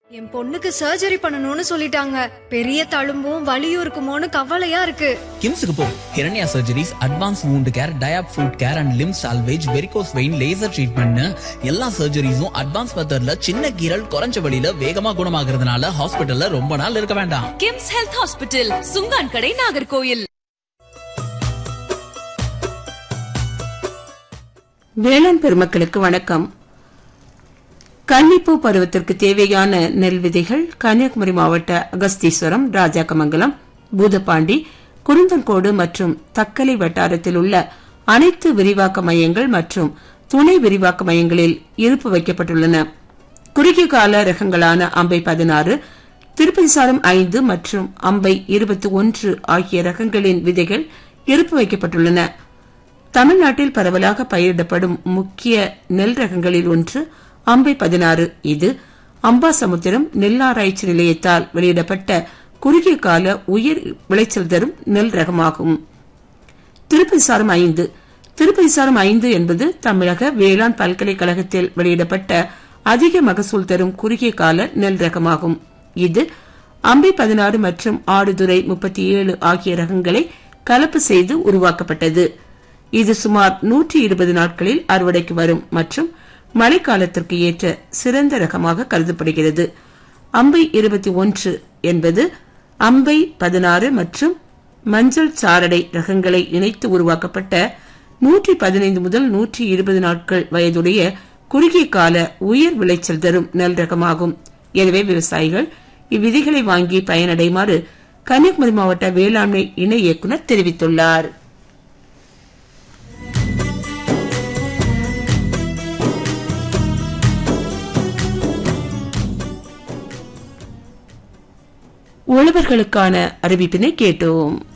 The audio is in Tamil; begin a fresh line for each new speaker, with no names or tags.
என் பொண்ணுக்கு சர்ஜரி பண்ணணும்னு சொல்லிட்டாங்க பெரிய தழும்பும் வலியும் இருக்குமோன்னு கவலையா இருக்கு
கிம்ஸுக்கு போ Hiranya surgeries advance wound care diabetic foot care and limb salvage varicose vein laser treatment எல்லா சர்ஜரிஸும் அட்வான்ஸ் மெத்தட்ல சின்ன கீரல் குறைஞ்ச வழியில வேகமா குணமாகறதுனால ஹாஸ்பிட்டல்ல ரொம்ப நாள் இருக்க வேண்டாம்
கிம்ஸ் ஹெல்த் ஹாஸ்பிட்டல் சுங்கான் கடை நாகர்கோயில்
வேளாண் பெருமக்களுக்கு வணக்கம் கன்னிப்பூ பருவத்திற்கு தேவையான நெல் விதைகள் கன்னியாகுமரி மாவட்ட அகஸ்தீஸ்வரம் ராஜாக்கமங்கலம் பூதப்பாண்டி குருந்தன்கோடு மற்றும் தக்கலை வட்டாரத்தில் உள்ள அனைத்து விரிவாக்க மையங்கள் மற்றும் துணை விரிவாக்க மையங்களில் இருப்பு வைக்கப்பட்டுள்ளன குறுகிய கால ரகங்களான அம்பை பதினாறு திருப்பதி சாரம் ஐந்து மற்றும் அம்பை இருபத்தி ஒன்று ஆகிய ரகங்களின் விதைகள் இருப்பு வைக்கப்பட்டுள்ளன தமிழ்நாட்டில் பரவலாக பயிரிடப்படும் முக்கிய நெல் ரகங்களில் ஒன்று அம்பை பதினாறு இது அம்பாசமுத்திரம் நெல்லாராய்ச்சி நிலையத்தால் வெளியிடப்பட்ட குறுகிய கால உயர் விளைச்சல் தரும் நெல் ரகமாகும் திருப்பதி சாரம் ஐந்து திருப்பதி சாரம் ஐந்து என்பது தமிழக வேளாண் பல்கலைக்கழகத்தில் வெளியிடப்பட்ட அதிக மகசூல் தரும் குறுகிய கால நெல் ரகமாகும் இது அம்பை பதினாறு மற்றும் ஆடுதுறை முப்பத்தி ஏழு ஆகிய ரகங்களை கலப்பு செய்து உருவாக்கப்பட்டது இது சுமார் நூற்றி இருபது நாட்களில் அறுவடைக்கு வரும் மற்றும் மழைக்காலத்திற்கு ஏற்ற சிறந்த ரகமாக கருதப்படுகிறது அம்பை இருபத்தி ஒன்று என்பது அம்பை பதினாறு மற்றும் மஞ்சள் சாரடை ரகங்களை இணைத்து உருவாக்கப்பட்ட நூற்றி பதினைந்து முதல் நூற்றி இருபது நாட்கள் வயதுடைய குறுகிய கால உயர் விளைச்சல் தரும் நெல் ரகமாகும் எனவே விவசாயிகள் இவ்விதிகளை வாங்கி பயனடையுமாறு கன்னியாகுமரி மாவட்ட வேளாண்மை இணை இயக்குநர் தெரிவித்துள்ளார் உழவர்களுக்கான அறிவிப்பினை கேட்டோம்